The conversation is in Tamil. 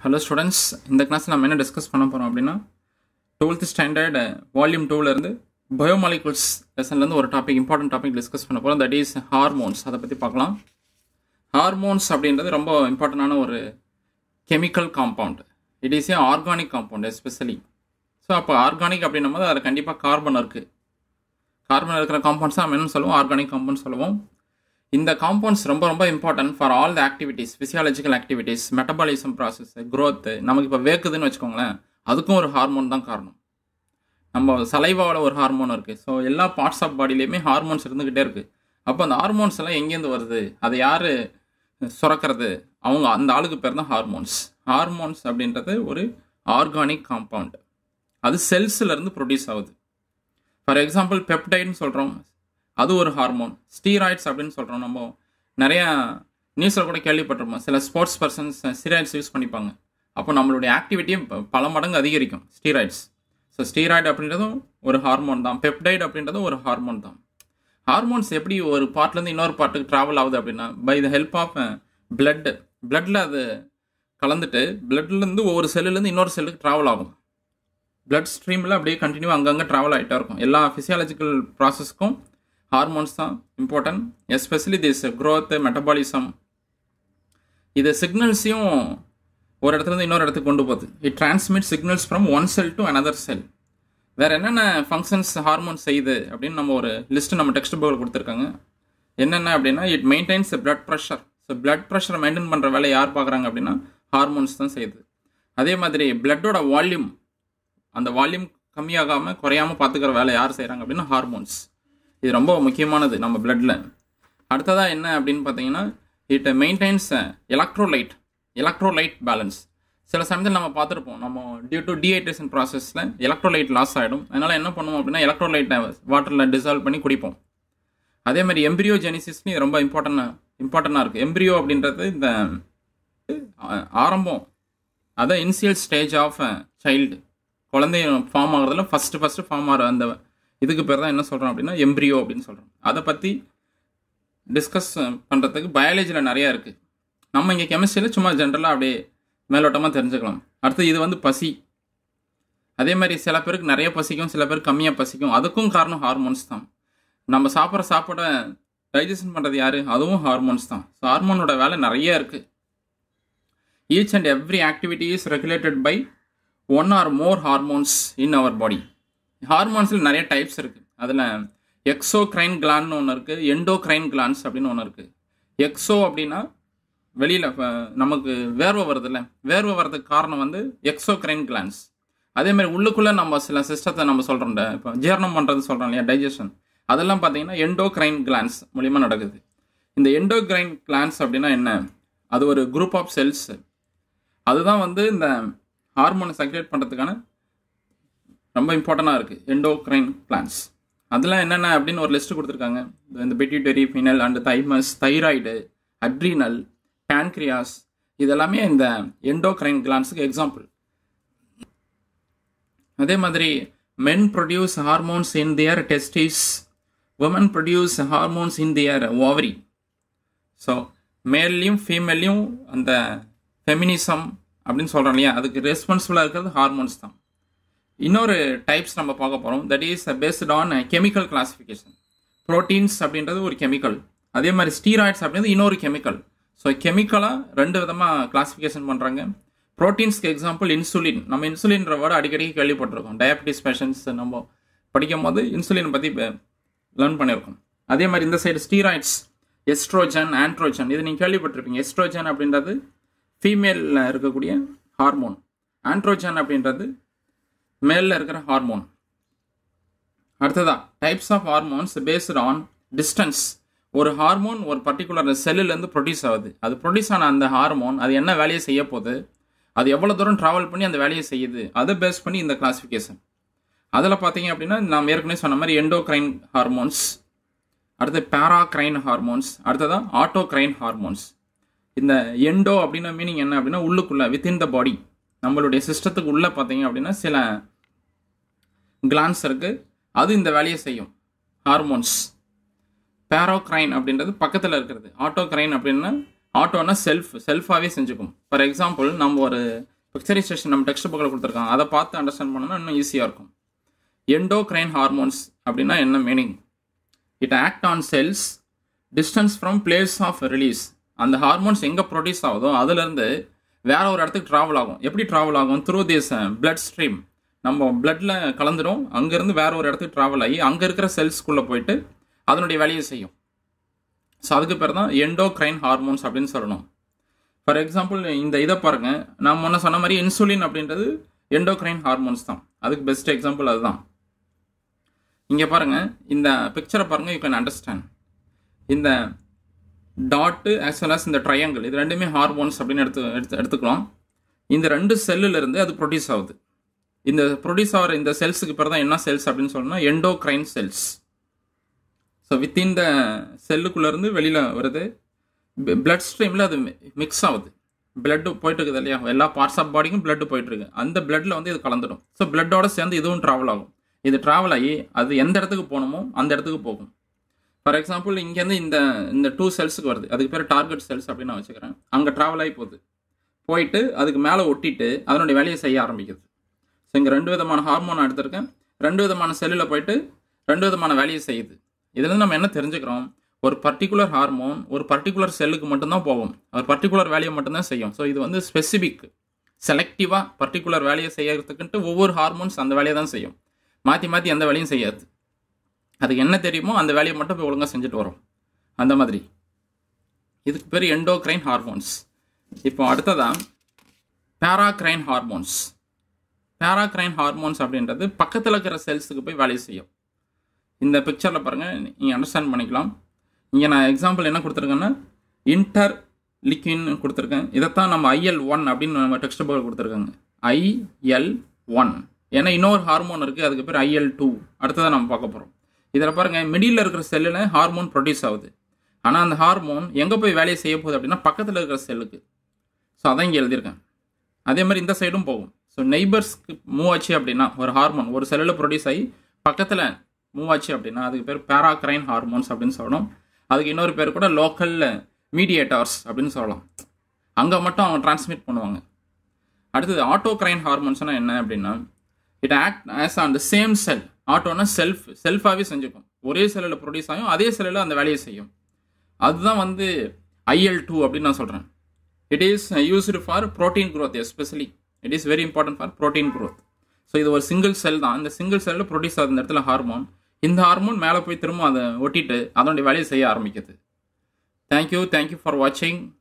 ஹலோ ஸ்டூடெண்ட்ஸ் இந்த கிளாஸ் நம்ம என்ன டிஸ்கஸ் பண்ண போகிறோம் அப்படின்னா டுவெல்த் ஸ்டாண்டர்ட் வால்யூம் டூலேருந்து பயோமாலிகுல்ஸ் லெசன்லேருந்து ஒரு டாபிக் இம்பார்ட்டன்ட் டாபிக் டிஸ்கஸ் பண்ண போகிறோம் தட் இஸ் ஹார்மோன்ஸ் அதை பற்றி பார்க்கலாம் ஹார்மோன்ஸ் அப்படின்றது ரொம்ப இம்பார்ட்டண்டான ஒரு chemical compound it is a organic compound especially so அப்போ ஆர்கானிக் அப்படின்னும் போது அதில் கண்டிப்பாக கார்பன் இருக்குது கார்பன் இருக்கிற காம்பவுண்ட்ஸ் நம்ம என்ன சொல்லுவோம் ஆர்கானிக் காம்பவுண்ட் சொல்லுவோம் இந்த காம்பவுண்ட்ஸ் ரொம்ப ரொம்ப important for all the activities physiological activities metabolism process growth நமக்கு இப்போ வேக்குதுன்னு வச்சுக்கோங்களேன் அதுக்கும் ஒரு ஹார்மோன் தான் காரணம் நம்ம சலைவாவில் ஒரு ஹார்மோன் இருக்குது ஸோ எல்லா பார்ட்ஸ் ஆஃப் பாடியிலையுமே ஹார்மோன்ஸ் இருந்துக்கிட்டே இருக்குது அப்போ அந்த ஹார்மோன்ஸ் எல்லாம் எங்கேருந்து வருது அதை யார் சுரக்கிறது அவங்க அந்த ஆளுக்கு பேர் தான் ஹார்மோன்ஸ் ஹார்மோன்ஸ் அப்படின்றது ஒரு ஆர்கானிக் காம்பவுண்ட் அது செல்ஸ்லேருந்து ப்ரொடியூஸ் ஆகுது ஃபார் எக்ஸாம்பிள் பெப்டைட்னு சொல்கிறோம் அது ஒரு ஹார்மோன் ஸ்டீராய்ட்ஸ் அப்படின்னு சொல்கிறோம் நம்ம நிறையா நியூஸில் கூட கேள்விப்பட்டிருப்போம் சில ஸ்போர்ட்ஸ் பர்சன்ஸ் ஸ்டீராய்ட்ஸ் யூஸ் பண்ணிப்பாங்க அப்போ நம்மளுடைய ஆக்டிவிட்டியும் பல மடங்கு அதிகரிக்கும் ஸ்டீராய்ட்ஸ் ஸோ ஸ்டீராய்டு அப்படின்றதும் ஒரு ஹார்மோன் தான் பெப்டைட் அப்படின்றதும் ஒரு ஹார்மோன் தான் ஹார்மோன்ஸ் எப்படி ஒரு பார்ட்லேருந்து இன்னொரு பார்ட்டுக்கு ட்ராவல் ஆகுது அப்படின்னா by the help of blood பிளட்டில் அது கலந்துட்டு பிளட்லேருந்து ஒவ்வொரு செல்லுலேருந்து இன்னொரு செல்லுக்கு ட்ராவல் ஆகும் பிளட் ஸ்ட்ரீமில் அப்படியே கண்டினியூ அங்கங்கே ட்ராவல் ஆகிட்டே இருக்கும் எல்லா ஃபிசியாலஜிக்கல் ப்ராசஸ்க்கும் ஹார்மோன்ஸ் தான் important especially this growth metabolism இது சிக்னல்ஸையும் ஒரு இடத்துலேருந்து இன்னொரு இடத்துக்கு கொண்டு போகுது it transmit signals from one cell to another cell வேறு என்னென்ன ஃபங்க்ஷன்ஸ் ஹார்மோன் செய்யுது அப்படின்னு நம்ம ஒரு லிஸ்ட்டு நம்ம டெக்ஸ்ட் புக்கில் கொடுத்துருக்காங்க என்னென்ன அப்படின்னா it maintains blood pressure so blood ப்ரெஷரை மெயின்டைன் பண்ணுற வேலை யார் பார்க்குறாங்க அப்படின்னா ஹார்மோன்ஸ் தான் செய்யுது அதே மாதிரி பிளட்டோட வால்யூம் அந்த வால்யூம் கம்மியாகாமல் குறையாமல் பார்த்துக்கிற வேலை யார் செய்கிறாங்க அப்படின்னா ஹார்மோன்ஸ் இது ரொம்ப முக்கியமானது நம்ம பிளட்டில் அடுத்ததாக என்ன அப்படின்னு பார்த்தீங்கன்னா it maintains electrolyte electrolyte balance சில சமயத்தில் நம்ம பார்த்துருப்போம் நம்ம டியூ டு டீஹைட்ரேஷன் ப்ராசஸில் எலக்ட்ரோலைட் லாஸ் ஆகிடும் அதனால் என்ன பண்ணுவோம் அப்படின்னா எலக்ட்ரோலைட்டை வாட்டரில் டிசால்வ் பண்ணி குடிப்போம் அதே மாதிரி எம்பிரியோ ஜெனிசிஸ்லையும் ரொம்ப இம்பார்ட்டன்ட் இம்பார்ட்டண்ட்டாக இருக்குது எம்பிரியோ அப்படின்றது இந்த ஆரம்பம் அதான் இனிஷியல் ஸ்டேஜ் ஆஃப் சைல்டு குழந்தை ஃபார்ம் ஆகிறதுல ஃபஸ்ட்டு ஃபஸ்ட்டு ஃபார்ம் ஆகிற அந்த இதுக்கு பேர் தான் என்ன சொல்கிறோம் அப்படின்னா எம்ப்ரியோ அப்படின்னு சொல்கிறோம் அதை பற்றி டிஸ்கஸ் பண்ணுறதுக்கு பயாலஜியில் நிறையா இருக்குது நம்ம இங்கே கெமிஸ்ட்ரியில் சும்மா ஜென்ரலாக அப்படியே மேலோட்டமாக தெரிஞ்சுக்கலாம் அடுத்து இது வந்து பசி அதே மாதிரி சில பேருக்கு நிறைய பசிக்கும் சில பேருக்கு கம்மியாக பசிக்கும் அதுக்கும் காரணம் ஹார்மோன்ஸ் தான் நம்ம சாப்பிட்ற சாப்பாடை டைஜஷன் பண்ணுறது யார் அதுவும் ஹார்மோன்ஸ் தான் ஸோ ஹார்மோனோட வேலை நிறைய இருக்குது each and every activity is regulated by one or more hormones in our body ஹார்மோன்ஸில் நிறைய டைப்ஸ் இருக்குது அதில் எக்ஸோ கிரைன் கிளான்னு ஒன்று இருக்குது எண்டோ கிரைன் கிளான்ஸ் அப்படின்னு ஒன்று இருக்குது எக்ஸோ அப்படின்னா வெளியில் நமக்கு வேர்வை வருதுல்ல வேர்வை வர்றதுக்கு காரணம் வந்து எக்ஸோ கிரைன் கிளான்ஸ் அதேமாதிரி உள்ளுக்குள்ளே நம்ம சில சிஸ்டத்தை நம்ம சொல்கிறோம் இப்போ ஜீரணம் பண்ணுறது சொல்கிறோம் இல்லையா டைஜஷன் அதெல்லாம் பார்த்தீங்கன்னா எண்டோ கிரைன் கிளான்ஸ் மூலிமா நடக்குது இந்த எண்டோ கிரைன் கிளான்ஸ் அப்படின்னா என்ன அது ஒரு குரூப் ஆஃப் செல்ஸ் அதுதான் வந்து இந்த ஹார்மோனை சர்க்குலேட் பண்ணுறதுக்கான ரொம்ப இம்பார்ட்டண்ட்டாக இருக்குது எண்டோக்ரைன் பிளான்ஸ் அதெல்லாம் என்னென்ன அப்படின்னு ஒரு லிஸ்ட் கொடுத்துருக்காங்க இந்த pituitary pineal and thymus thyroid adrenal pancreas இதெல்லாமே இந்த எண்டோக்ரைன் கிளான்ஸுக்கு எக்ஸாம்பிள் அதே மாதிரி men produce hormones in their testis women produce hormones in their ovary so மேல்லையும் ஃபீமேல்லையும் அந்த ஃபெமினிசம் அப்படின்னு சொல்கிறோம் இல்லையா அதுக்கு ரெஸ்பான்சிபிளாக இருக்கிறது ஹார்மோன்ஸ் தான் இன்னொரு டைப்ஸ் நம்ம பார்க்க போகிறோம் that is based on chemical classification proteins அப்படின்றது ஒரு கெமிக்கல் அதே மாதிரி ஸ்டீராய்ட்ஸ் அப்படின்றது இன்னொரு கெமிக்கல் ஸோ கெமிக்கலாக ரெண்டு விதமாக கிளாஸிஃபிகேஷன் பண்ணுறாங்க ப்ரோட்டீன்ஸ்க்கு எக்ஸாம்பிள் இன்சுலின் நம்ம இன்சுலின்ற வேர்டு அடிக்கடி கேள்விப்பட்டிருக்கோம் டயபிட்டிஸ் பேஷண்ட்ஸ் நம்ம படிக்கும் போது இன்சுலின் பற்றி லேர்ன் பண்ணியிருக்கோம் அதே மாதிரி இந்த சைடு ஸ்டீராய்ட்ஸ் எஸ்ட்ரோஜன் ஆண்ட்ரோஜன் இது நீங்கள் கேள்விப்பட்டிருப்பீங்க எஸ்ட்ரோஜன் அப்படின்றது ஃபீமேலில் இருக்கக்கூடிய ஹார்மோன் ஆண்ட்ரோஜன் அப்படின்றது மேலில் இருக்கிற ஹார்மோன் அடுத்ததா types of hormones based on distance ஒரு ஹார்மோன் ஒரு பர்டிகுலர் செல்லுலேருந்து ப்ரொடியூஸ் ஆகுது அது ப்ரொடியூஸ் ஆன அந்த ஹார்மோன் அது என்ன வேலையை செய்ய போகுது அது எவ்வளோ தூரம் ட்ராவல் பண்ணி அந்த வேலையை செய்யுது அதை பேஸ் பண்ணி இந்த கிளாஸிஃபிகேஷன் அதில் பார்த்தீங்க அப்படின்னா நாம் ஏற்கனவே சொன்ன மாதிரி எண்டோக்ரைன் ஹார்மோன்ஸ் அடுத்து பேராக்ரைன் ஹார்மோன்ஸ் அடுத்ததான் ஆட்டோக்ரைன் ஹார்மோன்ஸ் இந்த எண்டோ அப்படின்னா மீனிங் என்ன அப்படின்னா உள்ளுக்குள்ளே வித்தின் த பாடி நம்மளுடைய சிஸ்டத்துக்கு உள்ளே பார்த்தீங்க அப்படின்னா சில கிளான்ஸ் இருக்குது அது இந்த வேலையை செய்யும் ஹார்மோன்ஸ் பேரோக்ரைன் அப்படின்றது பக்கத்தில் இருக்கிறது ஆட்டோக்ரைன் அப்படின்னா ஆட்டோனா செல்ஃப் செல்ஃபாகவே செஞ்சுக்கும் ஃபார் எக்ஸாம்பிள் நம்ம ஒரு பிக்சரைசேஷன் நம்ம டெக்ஸ்ட் புக்கில் கொடுத்துருக்காங்க அதை பார்த்து அண்டர்ஸ்டாண்ட் பண்ணோம்னா இன்னும் ஈஸியாக இருக்கும் எண்டோக்ரைன் ஹார்மோன்ஸ் அப்படின்னா என்ன meaning it act on cells distance from place of release அந்த ஹார்மோன்ஸ் எங்கே ப்ரொடியூஸ் ஆகுதோ அதுலேருந்து வேற ஒரு இடத்துக்கு ட்ராவல் ஆகும் எப்படி ட்ராவல் ஆகும் த்ரூ திஸ் பிளட் ஸ்ட்ரீம் நம்ம பிளட்ல கலந்துரும் அங்கேருந்து வேற ஒரு இடத்துக்கு ட்ராவல் ஆகி அங்கே இருக்கிற செல்ஸ்குள்ளே போயிட்டு அதனுடைய வேலையை செய்யும் ஸோ அதுக்கு பேர் தான் எண்டோக்ரைன் ஹார்மோன்ஸ் அப்படின்னு சொல்லணும் ஃபார் எக்ஸாம்பிள் இந்த இதை பாருங்க நான் முன்ன சொன்ன மாதிரி இன்சுலின் அப்படின்றது எண்டோக்ரைன் ஹார்மோன்ஸ் தான் அதுக்கு பெஸ்ட் எக்ஸாம்பிள் அதுதான் இங்கே பாருங்க இந்த பிக்சரை பாருங்க யூ கேன் அண்டர்ஸ்டாண்ட் இந்த டாட்டு ஆஸ் வெல் அஸ் இந்த ட்ரையாங்கிள் இது ரெண்டுமே ஹார்மோன்ஸ் அப்படின்னு எடுத்து எடுத்து எடுத்துக்கலாம் இந்த ரெண்டு செல்லுல இருந்து அது ப்ரொடியூஸ் ஆகுது இந்த ப்ரொடியூஸ் ஆகிற இந்த செல்ஸுக்கு பேர் தான் என்ன செல்ஸ் அப்படின்னு சொல்லணும்னா endocrine cells so within the செல்லுக்குள்ளேருந்து வெளியில் வருது பிளட் ஸ்ட்ரீமில் அது மிக்ஸ் ஆகுது பிளட்டு போயிட்டு இருக்குது இல்லையா எல்லா பார்ட்ஸ் ஆஃப் பாடிக்கும் பிளட் போயிட்டு இருக்கு அந்த பிளட்ல வந்து இது கலந்துடும் ஸோ பிளட்டோட சேர்ந்து இதுவும் ட்ராவல் ஆகும் இது ட்ராவல் ஆகி அது எந்த இடத்துக்கு போகணுமோ அந்த இடத்துக்கு போகும் ஃபார் எக்ஸாம்பிள் இங்கேருந்து இந்த இந்த டூ செல்ஸுக்கு வருது அதுக்கு பேர் டார்கெட் செல்ஸ் அப்படின்னு நான் வச்சுக்கிறேன் அங்கே ட்ராவல் ஆகி போகுது போயிட்டு அதுக்கு மேலே ஒட்டிட்டு அதனுடைய வேலையை செய்ய ஆரம்பிக்குது ஸோ இங்கே ரெண்டு விதமான ஹார்மோன் எடுத்திருக்கேன் ரெண்டு விதமான செல்லில் போயிட்டு ரெண்டு விதமான வேலையை செய்யுது இதுலேருந்து நம்ம என்ன தெரிஞ்சுக்கிறோம் ஒரு பர்டிகுலர் ஹார்மோன் ஒரு பர்டிகுலர் செல்லுக்கு மட்டும்தான் போகும் ஒரு பர்டிகுலர் வேலையை மட்டும்தான் செய்யும் ஸோ இது வந்து ஸ்பெசிபிக் செலக்டிவாக பர்டிகுலர் வேலையை செய்யறதுக்குன்ட்டு ஒவ்வொரு ஹார்மோன்ஸ் அந்த வேலையை தான் செய்யும் மாற்றி மாற்றி எந்த வேலையும் செய்யாது அதுக்கு என்ன தெரியுமோ அந்த வேலையை மட்டும் போய் ஒழுங்காக செஞ்சுட்டு வரும் அந்த மாதிரி இதுக்கு பேர் எண்டோக்ரைன் ஹார்மோன்ஸ் இப்போ அடுத்ததான் பேராக்ரைன் ஹார்மோன்ஸ் பேராக்ரைன் ஹார்மோன்ஸ் அப்படின்றது பக்கத்தில் இருக்கிற செல்ஸுக்கு போய் வேலையை செய்யும் இந்த பிக்சரில் பாருங்கள் நீங்கள் அண்டர்ஸ்டாண்ட் பண்ணிக்கலாம் இங்கே நான் எக்ஸாம்பிள் என்ன கொடுத்துருக்கேன்னா இன்டர் லிக்வின் கொடுத்துருக்கேன் இதைத்தான் நம்ம ஐஎல் ஒன் அப்படின்னு நம்ம டெக்ஸ்ட் புக்கில் கொடுத்துருக்காங்க ஐஎல் ஒன் ஏன்னா இன்னொரு ஹார்மோன் இருக்குது அதுக்கு பேர் ஐஎல் டூ அடுத்ததான் நம்ம பார்க்க போகிறோம் இதில் பாருங்கள் மிடில் இருக்கிற செல்லில் ஹார்மோன் ப்ரொடியூஸ் ஆகுது ஆனால் அந்த ஹார்மோன் எங்கே போய் வேலையை செய்ய போகுது அப்படின்னா பக்கத்தில் இருக்கிற செல்லுக்கு ஸோ அதான் இங்கே எழுதியிருக்கேன் அதே மாதிரி இந்த சைடும் போகும் ஸோ நெய்பர்ஸ்க்கு மூவ் ஆச்சு அப்படின்னா ஒரு ஹார்மோன் ஒரு செல்லில் ப்ரொடியூஸ் ஆகி பக்கத்தில் மூவ் ஆச்சு அப்படின்னா அதுக்கு பேர் பேராக்ரைன் ஹார்மோன்ஸ் அப்படின்னு சொல்லணும் அதுக்கு இன்னொரு பேர் கூட லோக்கல் மீடியேட்டர்ஸ் அப்படின்னு சொல்லலாம் அங்கே மட்டும் அவங்க டிரான்ஸ்மிட் பண்ணுவாங்க அடுத்தது ஆட்டோக்ரைன் ஹார்மோன்ஸ்னால் என்ன அப்படின்னா it act as on the same cell ஆட்டோனா செல்ஃப் செல்ஃபாகவே செஞ்சுக்கும் ஒரே செல்லில் ப்ரொடியூஸ் ஆகும் அதே செல்லில் அந்த வேலையை செய்யும் அதுதான் வந்து ஐஎல் டூ அப்படின்னு நான் சொல்கிறேன் it is used for protein growth especially it is very important for protein growth so இது ஒரு சிங்கிள் செல் தான் இந்த சிங்கிள் செல்லில் ப்ரொடியூஸ் ஆகுது இந்த இடத்துல ஹார்மோன் இந்த ஹார்மோன் மேலே போய் திரும்ப அதை ஒட்டிட்டு அதனுடைய வேலையை செய்ய ஆரம்பிக்குது தேங்க்யூ தேங்க்யூ ஃபார் வாட்சிங்